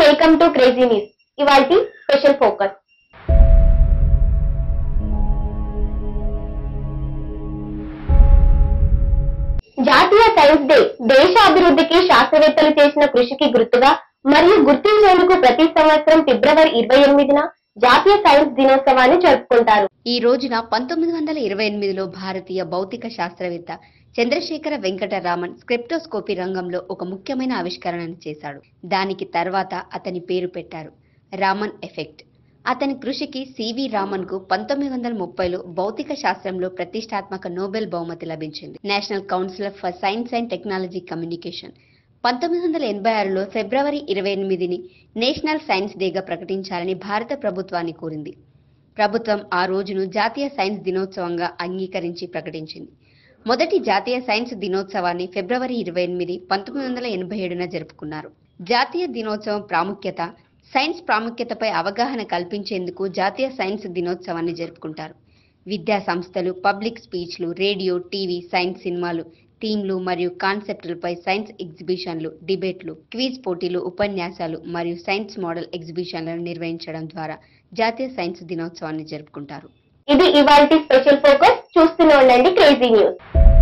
welcome to crazy news ఇవాల్టి special focus జాతీయ science day దేశ అభివృద్ధికి శాస్త్రవేత్తలు చేసిన కృషికి గుర్తుగా మరియు గుర్తించేందుకు ప్రతి సంవత్సరం ఫిబ్రవరి ఇరవై ఎనిమిదిన జాతీయ సైన్స్ దినోత్సవాన్ని జరుపుకుంటారు ఈ రోజున పంతొమ్మిది వందల ఇరవై ఎనిమిదిలో భారతీయ భౌతిక శాస్త్రవేత్త చంద్రశేఖర వెంకటరామన్ స్క్రిప్టోస్కోపీ రంగంలో ఒక ముఖ్యమైన ఆవిష్కరణను చేశాడు దానికి తర్వాత అతని పేరు పెట్టారు రామన్ ఎఫెక్ట్ అతని కృషికి సివి రామన్ కు పంతొమ్మిది వందల ముప్పైలో భౌతిక శాస్త్రంలో ప్రతిష్టాత్మక నోబెల్ బహుమతి లభించింది national council for science and technology communication పంతొమ్మిది వందల ఎనభై ఆరులో ఫిబ్రవరి ఇరవై ఎనిమిదిని నేషనల్ సైన్స్ డేగా ప్రకటించాలని భారత ప్రభుత్వాన్ని కోరింది ప్రభుత్వం ఆ రోజును జాతీయ సైన్స్ దినోత్సవంగా అంగీకరించి ప్రకటించింది మొదటి జాతీయ సైన్స్ దినోత్సవాన్ని ఫిబ్రవరి ఇరవై ఎనిమిది పంతొమ్మిది వందల ఎనభై ఏడున జరుపుకున్నారు జాతీయ దినోత్సవం ప్రాముఖ్యత సైన్స్ ప్రాముఖ్యతపై అవగాహన కల్పించేందుకు జాతీయ సైన్స్ దినోత్సవాన్ని జరుపుకుంటారు విద్యా సంస్థలు పబ్లిక్ స్పీచ్లు రేడియో టీవీ సైన్స్ సినిమాలు థీమ్లు మరియు కాన్సెప్టులపై సైన్స్ ఎగ్జిబిషన్లు డిబేట్లు క్విజ్ పోటీలు ఉపన్యాసాలు మరియు సైన్స్ మోడల్ ఎగ్జిబిషన్లను నిర్వహించడం ద్వారా జాతీయ సైన్స్ దినోత్సవాన్ని జరుపుకుంటారు ఇది ఇవాల్టి స్పెషల్ ఫోకస్ చూస్తూనే ఉండండి క్రేజీ న్యూస్